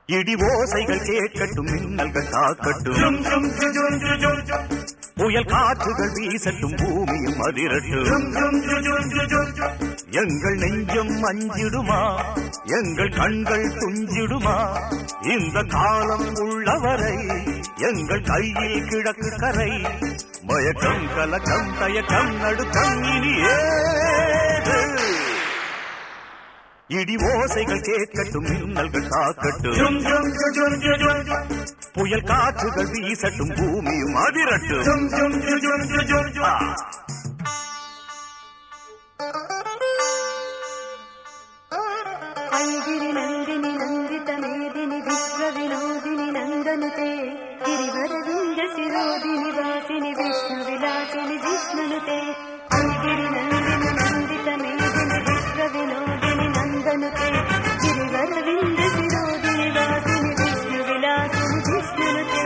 இடி ஓசைகள் கேட்கட்டும் மின்னல்கள் தாக்கட்டும் புயல் காற்றுகள் வீசட்டும் பூமியும் அதிரட்டும் எங்கள் நெஞ்சம் அஞ்சிடுமா எங்கள் கண்கள் துஞ்சிடுமா இந்த காலம் உள்ளவரை எங்கள் கையில் கிழக்கு கரை மயக்கம் கலக்கம் தயக்கம் நடுக்கம் இனி ஏது இடி ஓசைகள் கேட்கட்டும் மின்னல்கள் தாக்கட்டும் புயல் காற்றுகள் வீசட்டும் பூமியும் அதிரட்டும் ஆ. ಐಗಿರಿ ನಂದಿನಿ ನಂದಿತ ಮೇದಿನಿ ವಿಶ್ವ ವಿನೋದಿನಿ ನಂದನುತೆ ಗಿರಿವರವಿಂದ ಶಿರೋದಿನಿ ವಾಸಿನಿ ವಿಷ್ಣು ವಿಲಾಸಿನಿ ಜಿಷ್ಣುನುತೆ ಐಗಿರಿ ನಂದಿನಿ ನಂದಿತ ಮೇದಿನಿ ವಿಶ್ವ ವಿನೋದಿನಿ ನಂದನುತೆ ಗಿರಿವರವಿಂದ ಶಿರೋದಿನಿ ವಾಸಿನಿ ವಿಷ್ಣು ವಿಲಾಸಿನಿ ಜಿಷ್ಣುನುತೆ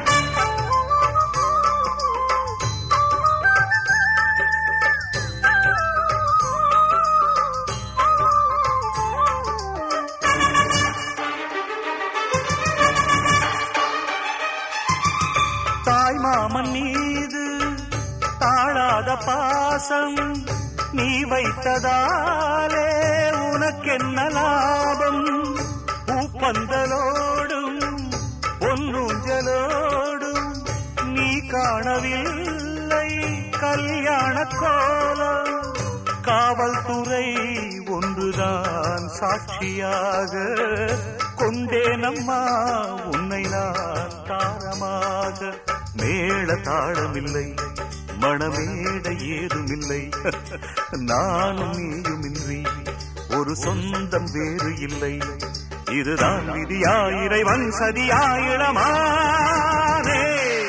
தாய் மாமன் மீது தாழாத பாசம் நீ வைத்ததாலே உனக்கென்ன லாபம் பூப்பந்தலோடும் பொன்னூஞ்சலோடும் நீ காணவில்லை கல்யாண கோலம் காவல்துறை ஒன்றுதான் சாட்சியாக கொண்டேனம்மா உன்னை நான் தாரமாக மேள தாளமில்லை மணமேட ஏதுமில்லை நானும் நீயுமின்றி ஒரு சொந்தம் வேறு இல்லை இதுதான் விதியா இறைவன் சதியாயிடமானே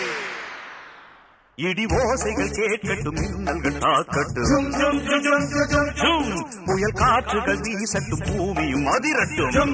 இடி ஓசைகள் கேட்கட்டும் மின்னல்கள் தாக்கட்டும் ஜும், புயல் காற்றுகள் வீசட்டும் பூமியும் அதிரட்டும்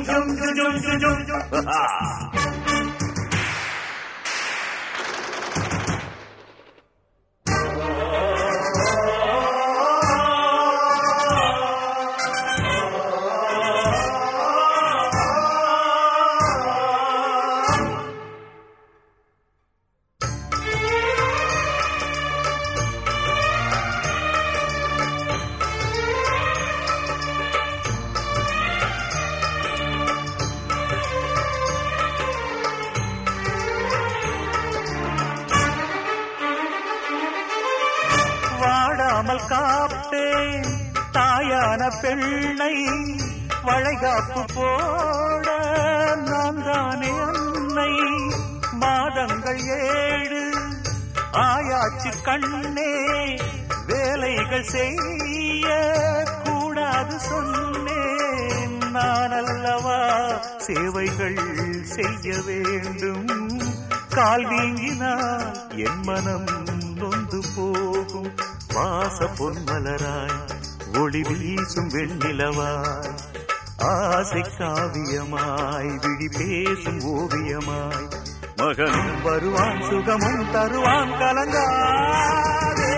வாடாமல் காப்பேன் தாயான பெண்ணை வளைகாப்பு போட நான் தானே அன்னை மாதங்கள் ஏழு ஆயாச்சு கண்ணே வேலைகள் செய்ய கூடாது சொன்னேன் நான் அல்லவா சேவைகள் செய்ய வேண்டும் கால் வீங்கினால் என் மனம் நொந்து போகும் வாச பொன்மலராய் ஒளி வீசும் வெண்ணிலவாய் ஆசை காவியமாய் விழி பேசும் ஓவியமாய் மகனும் வருவான் சுகமும் தருவான் கலங்காதே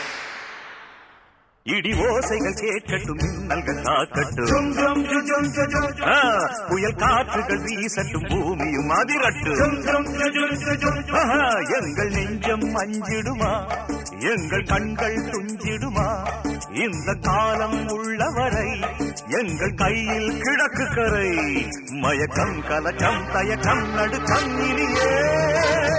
இடி ஓசைகள் கேட்கட்டும் மின்னல்கள் தாக்கட்டும் ஆ, புயல் காற்றுகள் வீசட்டும் பூமியும் அதிரட்டும் ஆஹா, எங்கள் நெஞ்சம் அஞ்சிடுமா எங்கள் கண்கள் துஞ்சிடுமா இந்த காலம் உள்ளவரை எங்கள் கையில் கிழக்கு கரை மயக்கம் கலக்கம் தயக்கம் நடுக்கம் இனியே